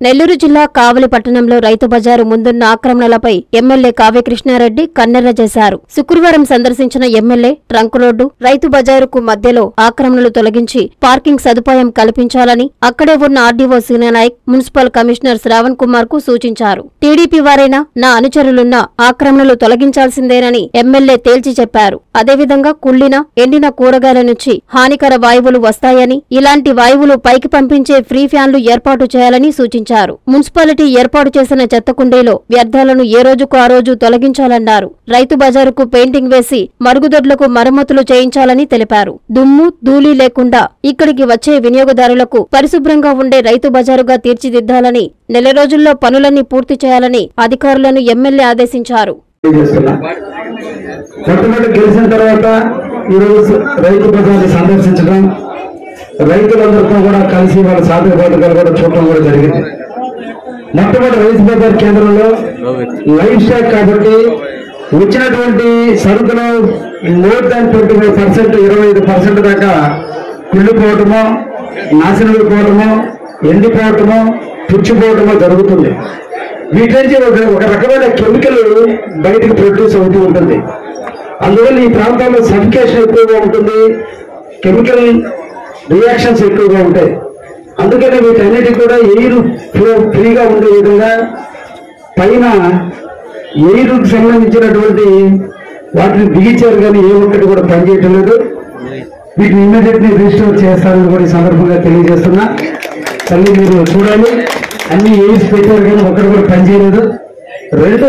నెల్లూరు జిల్లా కావలి పట్టణంలో రైతు బజారు ముందున్న ఆక్రమణలపై ఎమ్మెల్యే కావ్యకృష్ణారెడ్డి కన్నెర్ర చేశారు శుక్రవారం సందర్శించిన ఎమ్మెల్యే ట్రంక్ రోడ్డు రైతు బజారుకు మధ్యలో ఆక్రమణలు తొలగించి పార్కింగ్ సదుపాయం కల్పించాలని అక్కడే ఉన్న RDO Nayak municipal commissioner Shravan Kumar కు సూచించారు టీడీపీ వారైనా నా అనుచరులున్న ఆక్రమణలు తొలగించాల్సిందేనని ఎమ్మెల్యే తేల్చి చెప్పారు అదేవిధంగా కుళ్లిన ఎండిన కూరగాయల నుంచి హానికర వాయువులు వస్తాయని ఇలాంటి వాయువులు పైకి పంపించే ఫ్రీ ఫ్యాన్లు ఏర్పాటు చేయాలని సూచించారు మున్సిపాలిటీ ఏర్పాటు చేసిన చెత్త కుండీలో వ్యర్థాలను ఏ రోజుకు ఆ రోజు తొలగించాలన్నారు రైతు బజారుకు పెయింటింగ్ వేసి మరుగుదొడ్లకు మరమ్మతులు చేయించాలని తెలిపారు దుమ్ము ధూళి లేకుండా ఇక్కడికి వచ్చే వినియోగదారులకు పరిశుభ్రంగా ఉండే రైతు బజారుగా తీర్చిదిద్దాలని నెల రోజుల్లో పనులన్నీ పూర్తి చేయాలని అధికారులను ఎమ్మెల్యే ఆదేశించారు చేస్తున్నా మొట్టమొదటి గెలిచిన తర్వాత ఈరోజు రైతు బజార్ని సందర్శించడం రైతులందరితో కూడా కలిసి వాళ్ళ సాధక పథకాలు కూడా చూడటం కూడా జరిగింది మొట్టమొదటి రైతు బజార్ కేంద్రంలో లైఫ్ స్టాక్ కాబట్టి వచ్చినటువంటి సరుకులు more than twenty five percent ఇరవై ఐదు పర్సెంట్ దాకా కుళ్ళిపోవటము నాశనమైపోవటము ఎండిపోవటము పుచ్చిపోవటము జరుగుతుంది వీటి నుంచి ఒక ఒక రకమైన కెమికల్ బయటకు ప్రొడ్యూస్ అవుతూ ఉంటుంది అందువల్ల ఈ ప్రాంతాల్లో సఫికేషన్ ఎక్కువగా ఉంటుంది కెమికల్ రియాక్షన్స్ ఎక్కువగా ఉంటాయి అందుకనే వీటన్నిటి కూడా ఎయిర్ ఫ్లో ఫ్రీగా ఉండే విధంగా పైన ఎయిర్కు సంబంధించినటువంటి వాటిని బిగించారు కానీ ఏ ఒక్కటి కూడా పనిచేయటం లేదు వీటిని ఇమ్మీడియట్లీ రిజిస్టర్ చేస్తారని కూడా ఈ సందర్భంగా తెలియజేస్తున్నా తల్లి మీరు చూడాలి అన్ని ఎయిర్స్ పెట్టారు కానీ ఒక్కటి కూడా పనిచేయలేదు రెండు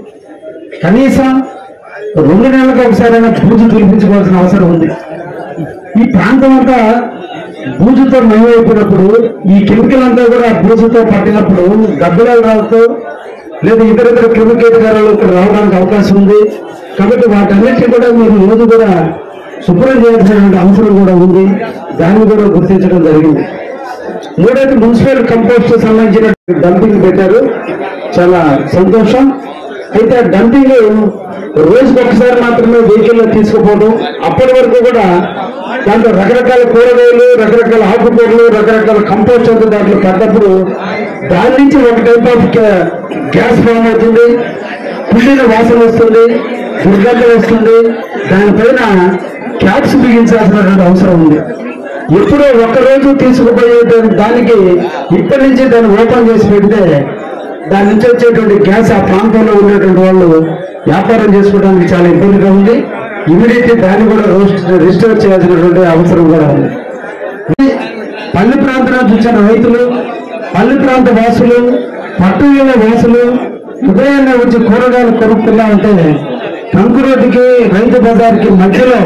కనీసం రెండు నెలలకు ఒకసారైనా బూజు తులిపించుకోవాల్సిన అవసరం ఉంది ఈ ప్రాంతం అంతా బూజుతో నయమైపోయినప్పుడు ఈ కెమికల్ అంతా కూడా బూజుతో పట్టినప్పుడు గబ్బిలాలు రావుతూ లేదా ఇతర ఇతర క్రిమికేటకారాలు ఇక్కడ రావడానికి అవకాశం ఉంది కాబట్టి వాటన్నిటిని కూడా మీరు రోజు కూడా శుభ్రం చేయాల్సినటువంటి అవసరం కూడా ఉంది దాన్ని కూడా గుర్తించడం జరిగింది మూడోది మున్సిపల్ కంపోస్ట్ సంబంధించిన డంపింగ్ పెట్టారు చాలా సంతోషం అయితే ఆ డంపింగ్ రోజుకి ఒకసారి మాత్రమే వెహికల్ లో తీసుకుపోవడం అప్పటి వరకు కూడా దాంట్లో రకరకాల కూరగాయలు రకరకాల ఆకుకూరలు రకరకాల కంపోస్ట్ అంతా దాంట్లో పడ్డప్పుడు దాని నుంచి ఒక టైప్ ఆఫ్ గ్యాస్ ఫామ్ అవుతుంది కుళ్ళిన వాసన వస్తుంది దుర్గంధం వస్తుంది దానిపైన క్యాప్స్ బిగించాల్సినటువంటి అవసరం ఉంది ఎప్పుడో ఒక్కరోజు తీసుకుపోయేటువంటి దానికి ఇప్పటి నుంచి దాన్ని ఓపెన్ చేసి పెడితే దాని నుంచి వచ్చేటువంటి గ్యాస్ ఆ ప్రాంతంలో ఉండేటువంటి వాళ్ళు వ్యాపారం చేసుకోవడానికి చాలా ఇబ్బందిగా ఉంది ఇమీడియట్ దాన్ని కూడా రిజిస్టర్ చేయాల్సినటువంటి అవసరం కూడా ఉంది ఇది పల్లె ప్రాంతాలను చూసిన రైతులు పల్లె ప్రాంత వాసులు పట్టణ వాసులు ఉదయాన్నే వచ్చి కూరగాయలు కొనుక్కున్నా ఉంటే టంకు రోడ్డుకి రైతు బజార్కి మధ్యలో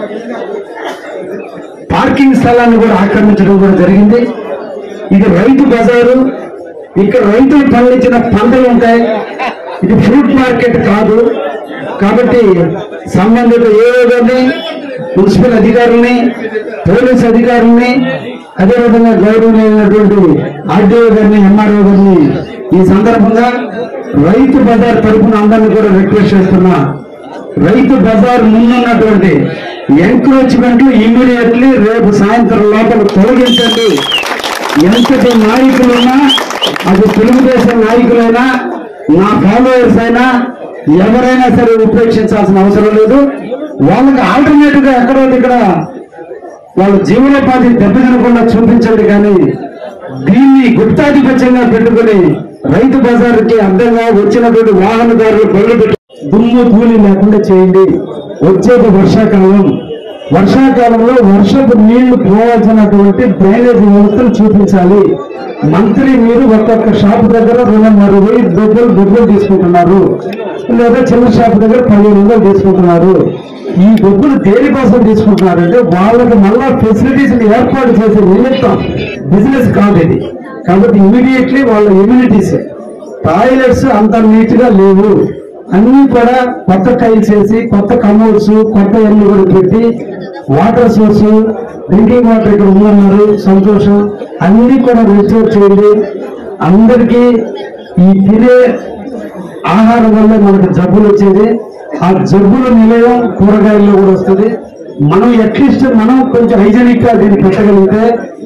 పార్కింగ్ స్థలాన్ని కూడా ఆక్రమించడం కూడా జరిగింది ఇది రైతు బజారు ఇక్కడ రైతులు పండించిన పంటలు ఉంటాయి ఇది ఫ్రూట్ మార్కెట్ కాదు కాబట్టి సంబంధిత ఏఓని మున్సిపల్ అధికారుల్ని పోలీస్ అధికారుల్ని అదేవిధంగా గౌరవనీయమైనటువంటి ఆర్డీఓ గారిని ఎంఆర్ఓ గారిని ఈ సందర్భంగా రైతు బజార్ తరఫున అందరినీ కూడా రిక్వెస్ట్ చేస్తున్నా రైతు బజార్ ముందున్నటువంటి ఎంక్రోచ్మెంట్లు ఇమీడియట్లీ రేపు సాయంత్రం లోపల తొలగించండి ఎంతటి నాయకులున్నా అది తెలుగుదేశం నాయకులైనా నా ఫాలోవర్స్ అయినా ఎవరైనా సరే ఉపేక్షించాల్సిన అవసరం లేదు వాళ్ళకి ఆల్టర్నేటివ్ గా ఎక్కడో ఇక్కడ వాళ్ళ జీవనోపాధి దెబ్బతినకుండా చూపించండి కానీ దీన్ని గుప్తాధిపత్యంగా పెట్టుకుని రైతు బజార్కి అడ్డంగా వచ్చినటువంటి వాహనదారులు పనులు పెట్టి దుమ్ము ధూళి లేకుండా చేయండి వచ్చేది వర్షాకాలం వర్షాకాలంలో వర్షపు నీళ్లు పోవాల్సినటువంటి డ్రైనేజ్ వ్యవస్థను చూపించాలి మంత్రి మీరు ఒక్కొక్క షాప్ దగ్గర రెండున్నర వెయ్యి డబ్బులు డబ్బులు తీసుకుంటున్నారు లేదా చిన్న షాప్ దగ్గర పదిహేను వందలు తీసుకుంటున్నారు ఈ డబ్బులు దేనికోసం తీసుకుంటున్నారంటే వాళ్ళకి మళ్ళా ఫెసిలిటీస్ ఏర్పాటు చేసే నిమిత్తం బిజినెస్ కాదు ఇది కాబట్టి ఇమీడియట్లీ వాళ్ళ ఇమ్యూనిటీస్ టాయిలెట్స్ అంత నీట్ గా లేవు అన్ని కూడా కొత్త టైల్స్ వేసి కొత్త కమోడ్స్ కొత్త ఎల్లు కూడా పెట్టి వాటర్ సోర్స్ డ్రింకింగ్ వాటర్ ఇక్కడ ఉందన్నారు సంతోషం అన్ని కూడా రిజిస్టర్ చేయండి అందరికీ ఈ తినే ఆహారం వల్ల మనకు జబ్బులు వచ్చేది ఆ జబ్బుల నిలయం కూరగాయల్లో కూడా వస్తుంది మనం అట్లీస్ట్ మనం కొంచెం హైజెనిక్ గా దీన్ని పెట్టగలిగితే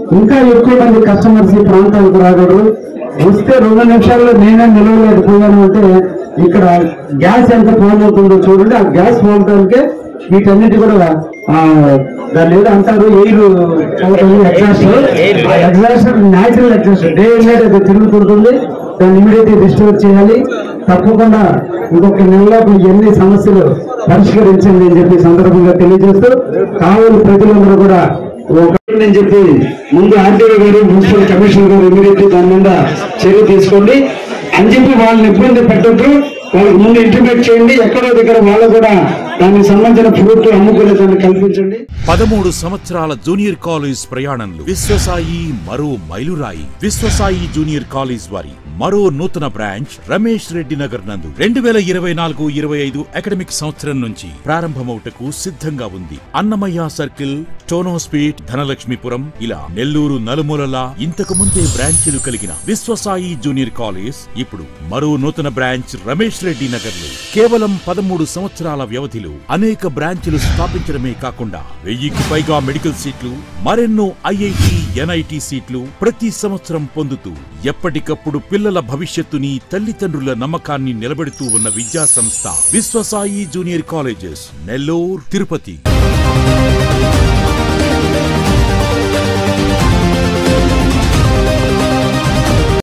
ఇంకా ఎక్కువ మంది కస్టమర్స్ ఈ ప్రాంతాలకు రాగలరు వస్తే రెండు నిమిషాల్లో నేనే నిలవలేకపోయాను అంటే ఇక్కడ గ్యాస్ ఎంత ఫోన్ అవుతుందో చూడండి ఆ గ్యాస్ పోవడానికే వీటన్నిటి కూడా ఆ, దాన్ని ఏదో అంటారు ఎయిర్ ఎగ్జాస్ట్ ఆ exhaust natural exhaust day and night అది తిరుగుతుంటుంది దాన్ని ఇమీడియట్ రిస్టోర్ చేయాలి తప్పకుండా ఇంకొక నెలలోపు ఎన్ని సమస్యలు పరిష్కరించండి అని చెప్పి ఈ సందర్భంగా తెలియజేస్తూ కావలి ప్రజలందరూ కూడా ఒక అని చెప్పి ముందు ఆర్టీఓ గారు మున్సిపల్ కమిషనర్ గారు ఇమీడియట్ దాని మీద చర్య తీసుకోండి అని చెప్పి వాళ్ళని ఇబ్బంది పెట్టద్దు వాళ్ళకి ముందు ఇంటిమేట్ చేయండి ఎక్కడో దగ్గర వాళ్ళు కూడా దానికి సంబంధించిన ఫ్రూట్ అమ్ముకునే దాన్ని కల్పించండి పదమూడు సంవత్సరాల జూనియర్ కాలేజ్ ప్రయాణంలో విశ్వసాయి మరో మైలురాయి విశ్వసాయి జూనియర్ కాలేజ్ వారి మరో నూతన బ్రాంచ్ రమేష్ రెడ్డి నగర్ నందు రెండు వేల ఇరవై నాలుగు ఇరవై ఐదు అకాడమిక్ సంవత్సరం నుంచి ప్రారంభమవుటకు సిద్ధంగా ఉంది అన్నమయ్య సర్కిల్ టోనోస్పీట్ ధనలక్ష్మీపురం ఇలా నెల్లూరు నలుమూలలా ఇంతకు ముందే బ్రాంచీలు కలిగిన విశ్వసాయి జూనియర్ కాలేజ్ ఇప్పుడు మరో నూతన బ్రాంచ్ రమేష్ రెడ్డి నగర్ లో కేవలం పదమూడు సంవత్సరాల వ్యవధిలో అనేక బ్రాంచ్లు స్థాపించడమే కాకుండా వెయ్యికి పైగా మెడికల్ సీట్లు మరెన్నో ఐఐటి ఎన్ఐటి సీట్లు ప్రతి సంవత్సరం పొందుతూ ఎప్పటికప్పుడు పిల్లల భవిష్యత్తుని తల్లిదండ్రుల నమ్మకాన్ని నిలబెడుతూ ఉన్న విద్యా సంస్థ విశ్వసాయి జూనియర్ కాలేజెస్ నెల్లూరు తిరుపతి